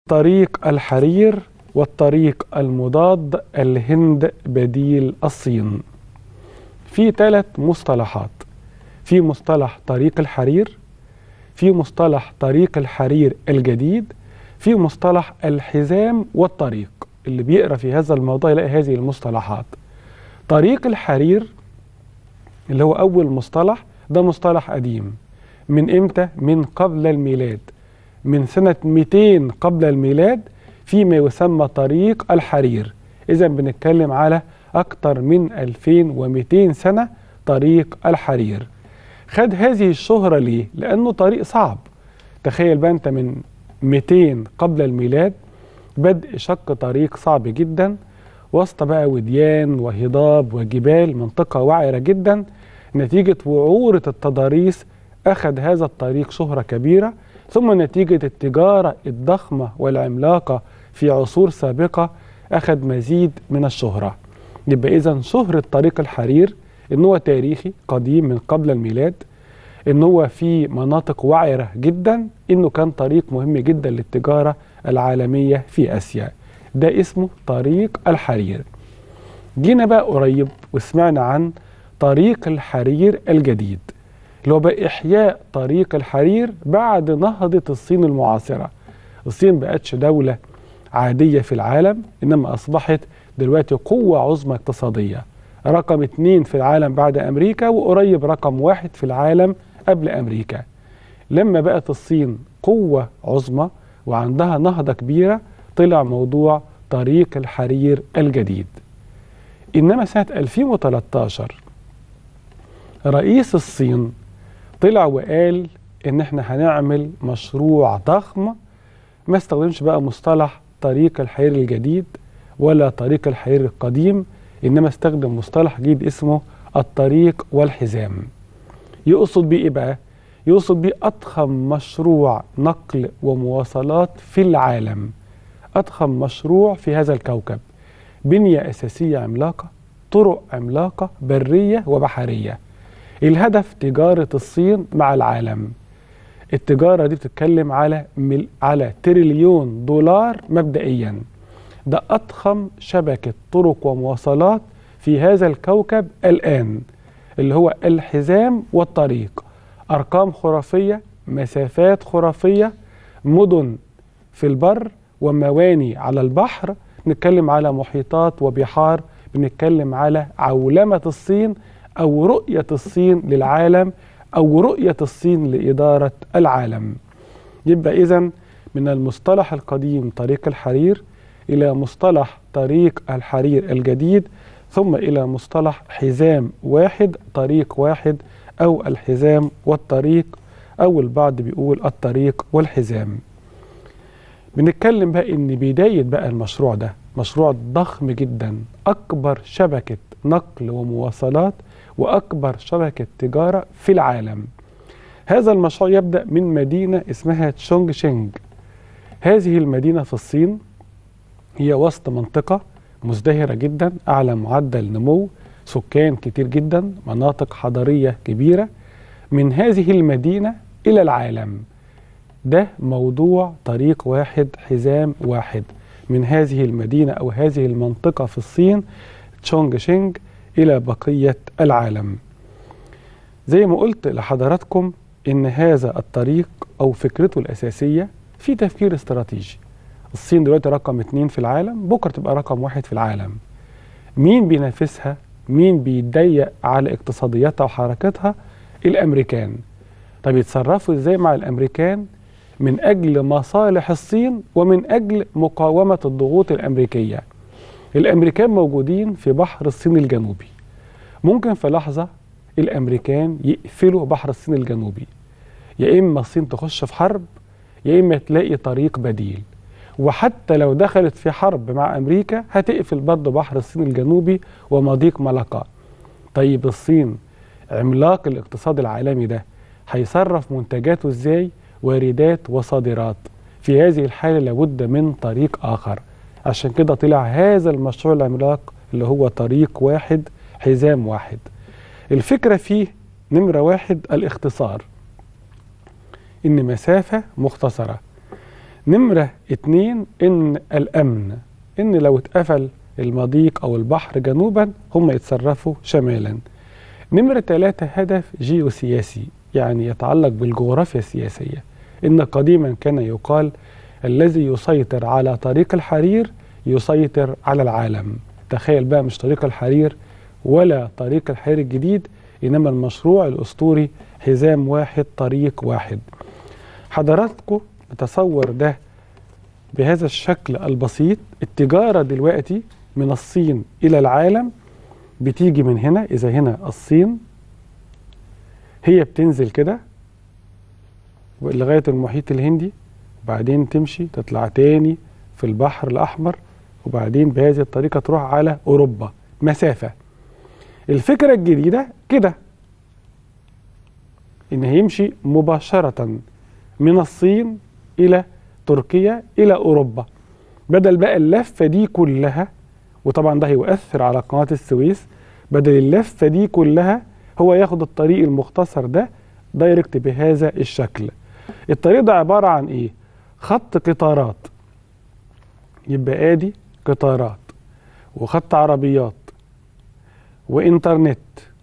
طريق الحرير والطريق المضاد الهند بديل الصين في ثلاث مصطلحات في مصطلح طريق الحرير في مصطلح طريق الحرير الجديد في مصطلح الحزام والطريق اللي بيقرا في هذا الموضوع يلاقي هذه المصطلحات طريق الحرير اللي هو اول مصطلح ده مصطلح قديم من امتى من قبل الميلاد من سنة 200 قبل الميلاد فيما يسمى طريق الحرير إذا بنتكلم على أكثر من 2200 سنة طريق الحرير خد هذه الشهرة ليه؟ لأنه طريق صعب تخيل بقى أنت من 200 قبل الميلاد بدء شق طريق صعب جدا وسط بقى وديان وهضاب وجبال منطقة وعرة جدا نتيجة وعورة التضاريس أخذ هذا الطريق شهرة كبيرة ثم نتيجة التجارة الضخمة والعملاقة في عصور سابقة أخذ مزيد من الشهرة يبقى إذا شهرة طريق الحرير إن هو تاريخي قديم من قبل الميلاد إن هو في مناطق وعرة جدا إنه كان طريق مهم جدا للتجارة العالمية في آسيا ده اسمه طريق الحرير جينا بقى قريب وسمعنا عن طريق الحرير الجديد اللي هو بقى إحياء طريق الحرير بعد نهضة الصين المعاصرة الصين بقتش دولة عادية في العالم إنما أصبحت دلوقتي قوة عظمى اقتصادية رقم اتنين في العالم بعد أمريكا وقريب رقم واحد في العالم قبل أمريكا لما بقت الصين قوة عظمى وعندها نهضة كبيرة طلع موضوع طريق الحرير الجديد إنما سنة 2013 رئيس الصين طلع وقال ان احنا هنعمل مشروع ضخم ما استخدمش بقى مصطلح طريق الحرير الجديد ولا طريق الحرير القديم انما استخدم مصطلح جديد اسمه الطريق والحزام يقصد بيه ايه بقى يقصد بيه اضخم مشروع نقل ومواصلات في العالم اضخم مشروع في هذا الكوكب بنية اساسية عملاقة طرق عملاقة برية وبحرية الهدف تجارة الصين مع العالم التجارة دي بتتكلم على مل... على تريليون دولار مبدئيا ده أضخم شبكة طرق ومواصلات في هذا الكوكب الآن اللي هو الحزام والطريق أرقام خرافية مسافات خرافية مدن في البر ومواني على البحر نتكلم على محيطات وبحار بنتكلم على عولمة الصين أو رؤية الصين للعالم أو رؤية الصين لإدارة العالم يبقى إذا من المصطلح القديم طريق الحرير إلى مصطلح طريق الحرير الجديد ثم إلى مصطلح حزام واحد طريق واحد أو الحزام والطريق أو البعض بيقول الطريق والحزام بنتكلم بقى إن بداية بقى المشروع ده مشروع ضخم جدا أكبر شبكة نقل ومواصلات وأكبر شبكة تجارة في العالم هذا المشروع يبدأ من مدينة اسمها تشونغ شينج هذه المدينة في الصين هي وسط منطقة مزدهرة جدا أعلى معدل نمو سكان كتير جدا مناطق حضرية كبيرة من هذه المدينة إلى العالم ده موضوع طريق واحد حزام واحد من هذه المدينة أو هذه المنطقة في الصين تشونغ شينج إلى بقية العالم زي ما قلت لحضراتكم إن هذا الطريق أو فكرته الأساسية في تفكير استراتيجي الصين دلوقتي رقم اتنين في العالم بكرة تبقى رقم واحد في العالم مين بينافسها مين بيتضيق على اقتصادياتها وحركتها الأمريكان طب يتصرفوا ازاي مع الأمريكان من أجل مصالح الصين ومن أجل مقاومة الضغوط الأمريكية الامريكان موجودين في بحر الصين الجنوبي ممكن في لحظه الامريكان يقفلوا بحر الصين الجنوبي يا اما الصين تخش في حرب يا اما تلاقي طريق بديل وحتى لو دخلت في حرب مع امريكا هتقفل برضه بحر الصين الجنوبي ومضيق ملقا طيب الصين عملاق الاقتصاد العالمي ده هيصرف منتجاته ازاي واردات وصادرات في هذه الحاله لابد من طريق اخر عشان كده طلع هذا المشروع العملاق اللي هو طريق واحد حزام واحد الفكرة فيه نمرة واحد الاختصار إن مسافة مختصرة نمرة اتنين إن الأمن إن لو اتقفل المضيق أو البحر جنوبا هم يتصرفوا شمالا نمرة ثلاثة هدف جيوسياسي يعني يتعلق بالجغرافيا السياسية إن قديما كان يقال الذي يسيطر على طريق الحرير يسيطر على العالم تخيل بقى مش طريق الحرير ولا طريق الحرير الجديد إنما المشروع الأسطوري حزام واحد طريق واحد حضراتكم تصور ده بهذا الشكل البسيط التجارة دلوقتي من الصين إلى العالم بتيجي من هنا إذا هنا الصين هي بتنزل كده لغاية المحيط الهندي وبعدين تمشي تطلع تاني في البحر الأحمر وبعدين بهذه الطريقة تروح على أوروبا مسافة الفكرة الجديدة كده إن هيمشي مباشرة من الصين إلى تركيا إلى أوروبا بدل بقى اللفة دي كلها وطبعا ده هيؤثر على قناة السويس بدل اللفة دي كلها هو ياخد الطريق المختصر ده دايركت بهذا الشكل الطريق ده عبارة عن ايه خط قطارات يبقى ادي قطارات وخط عربيات وانترنت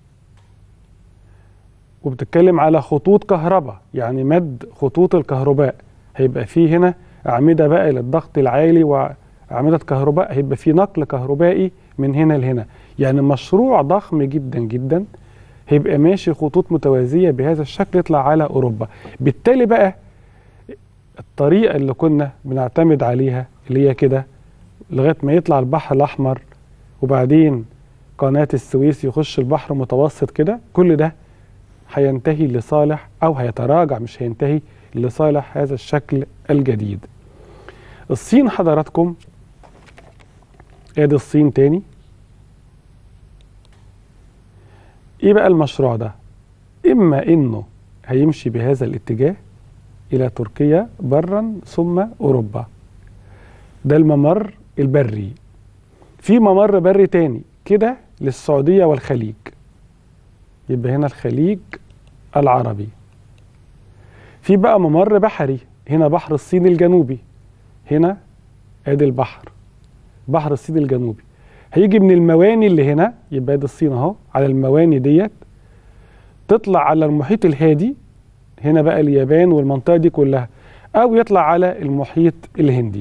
وبتتكلم على خطوط كهرباء يعني مد خطوط الكهرباء هيبقى فيه هنا أعمدة بقى للضغط العالي وأعمدة كهرباء هيبقى فيه نقل كهربائي من هنا لهنا يعني مشروع ضخم جدا جدا هيبقى ماشي خطوط متوازية بهذا الشكل يطلع على أوروبا بالتالي بقى الطريقة اللي كنا بنعتمد عليها اللي هي كده لغاية ما يطلع البحر الأحمر وبعدين قناة السويس يخش البحر المتوسط كده كل ده هينتهي لصالح أو هيتراجع مش هينتهي لصالح هذا الشكل الجديد الصين حضراتكم ادي الصين تاني ايه بقى المشروع ده اما انه هيمشي بهذا الاتجاه الى تركيا برا ثم اوروبا ده الممر البري في ممر بري تاني كده للسعوديه والخليج يبقى هنا الخليج العربي في بقى ممر بحري هنا بحر الصين الجنوبي هنا ادي البحر بحر الصين الجنوبي هيجي من المواني اللي هنا يبقى ادي الصين اهو على المواني ديت تطلع على المحيط الهادي هنا بقى اليابان والمنطقه دي كلها او يطلع على المحيط الهندي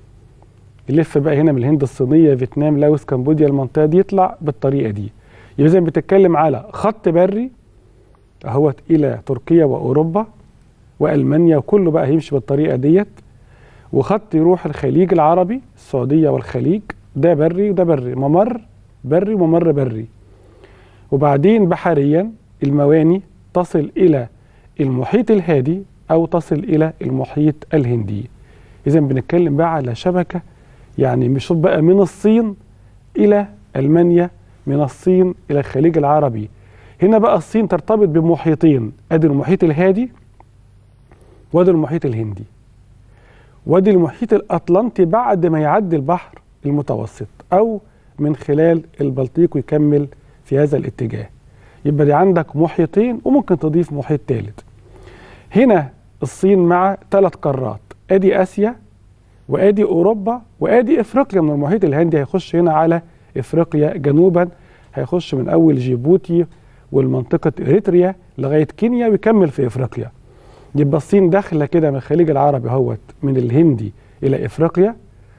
يلف بقى هنا من الهند الصينيه فيتنام لاوس كمبوديا المنطقه دي يطلع بالطريقه دي يبقى زي بتتكلم على خط بري اهوت الى تركيا واوروبا والمانيا وكله بقى هيمشي بالطريقه ديت وخط يروح الخليج العربي السعوديه والخليج ده بري وده بري ممر بري وممر بري وبعدين بحريا المواني تصل الى المحيط الهادي او تصل الى المحيط الهندي اذا بنتكلم بقى على شبكه يعني مش بقى من الصين الى المانيا من الصين الى الخليج العربي هنا بقى الصين ترتبط بمحيطين ادي المحيط الهادي وادي المحيط الهندي وادي المحيط الاطلنطي بعد ما يعدي البحر المتوسط او من خلال البلطيق ويكمل في هذا الاتجاه يبقى دي عندك محيطين وممكن تضيف محيط ثالث هنا الصين مع ثلاث قارات ادي اسيا وادي اوروبا وادي افريقيا من المحيط الهندي هيخش هنا على افريقيا جنوبا هيخش من اول جيبوتي والمنطقه اريتريا لغايه كينيا ويكمل في افريقيا يبقى الصين داخله كده من الخليج العربي اهوت من الهندي الى افريقيا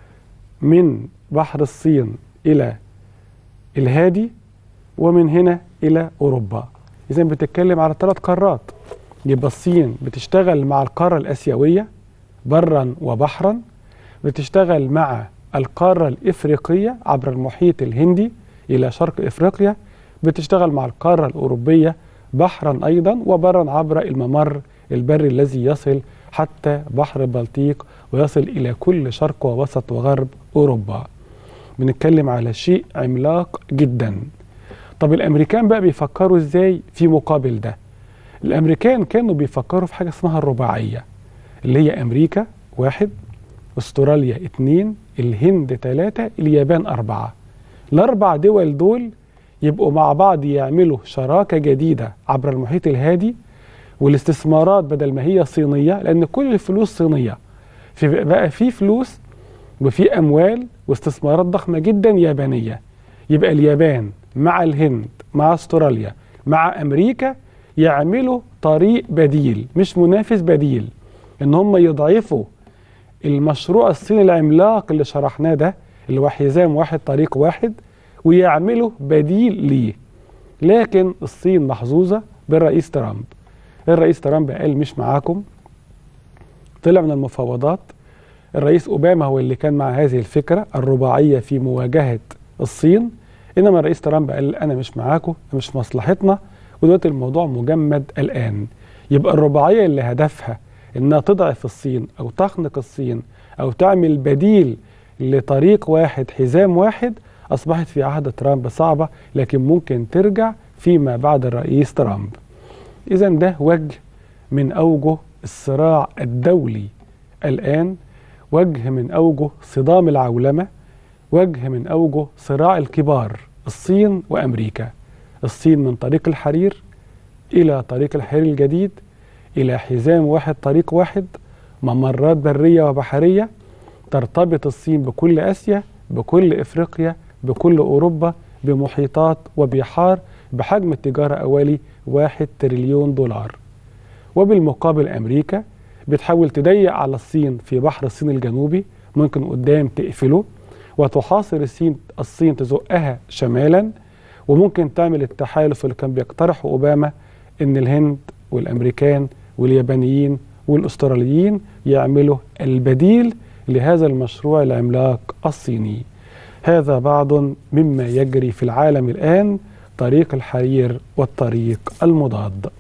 من بحر الصين الى الهادي ومن هنا الى اوروبا اذا بتتكلم على ثلاث قارات يبقى الصين بتشتغل مع القاره الاسيويه برا وبحرا بتشتغل مع القاره الافريقيه عبر المحيط الهندي الى شرق افريقيا بتشتغل مع القاره الاوروبيه بحرا ايضا وبرا عبر الممر البري الذي يصل حتى بحر البلطيق ويصل إلى كل شرق ووسط وغرب أوروبا بنتكلم على شيء عملاق جدا طب الأمريكان بقى بيفكروا إزاي في مقابل ده الأمريكان كانوا بيفكروا في حاجة اسمها الرباعية اللي هي أمريكا واحد أستراليا اتنين الهند ثلاثة اليابان أربعة الأربع دول دول يبقوا مع بعض يعملوا شراكة جديدة عبر المحيط الهادي والاستثمارات بدل ما هي صينية لأن كل الفلوس صينية في بقى في فلوس وفي اموال واستثمارات ضخمه جدا يابانيه يبقى اليابان مع الهند مع استراليا مع امريكا يعملوا طريق بديل مش منافس بديل ان هم يضعفوا المشروع الصيني العملاق اللي شرحناه ده اللي هو حزام واحد طريق واحد ويعملوا بديل ليه لكن الصين محظوظه بالرئيس ترامب الرئيس ترامب قال مش معاكم طلع من المفاوضات الرئيس اوباما هو اللي كان مع هذه الفكره الرباعيه في مواجهه الصين انما الرئيس ترامب قال انا مش معاكم مش مصلحتنا ودلوقتي الموضوع مجمد الان يبقى الرباعيه اللي هدفها انها تضعف الصين او تخنق الصين او تعمل بديل لطريق واحد حزام واحد اصبحت في عهد ترامب صعبه لكن ممكن ترجع فيما بعد الرئيس ترامب اذا ده وجه من اوجه الصراع الدولي الان وجه من اوجه صدام العولمه وجه من اوجه صراع الكبار الصين وامريكا الصين من طريق الحرير الى طريق الحرير الجديد الى حزام واحد طريق واحد ممرات بريه وبحريه ترتبط الصين بكل اسيا بكل افريقيا بكل اوروبا بمحيطات وبحار بحجم التجاره اولي واحد تريليون دولار وبالمقابل امريكا بتحاول تضيق على الصين في بحر الصين الجنوبي ممكن قدام تقفله وتحاصر الصين الصين تزقها شمالا وممكن تعمل التحالف اللي كان بيقترحه اوباما ان الهند والامريكان واليابانيين والاستراليين يعملوا البديل لهذا المشروع العملاق الصيني هذا بعض مما يجري في العالم الان طريق الحرير والطريق المضاد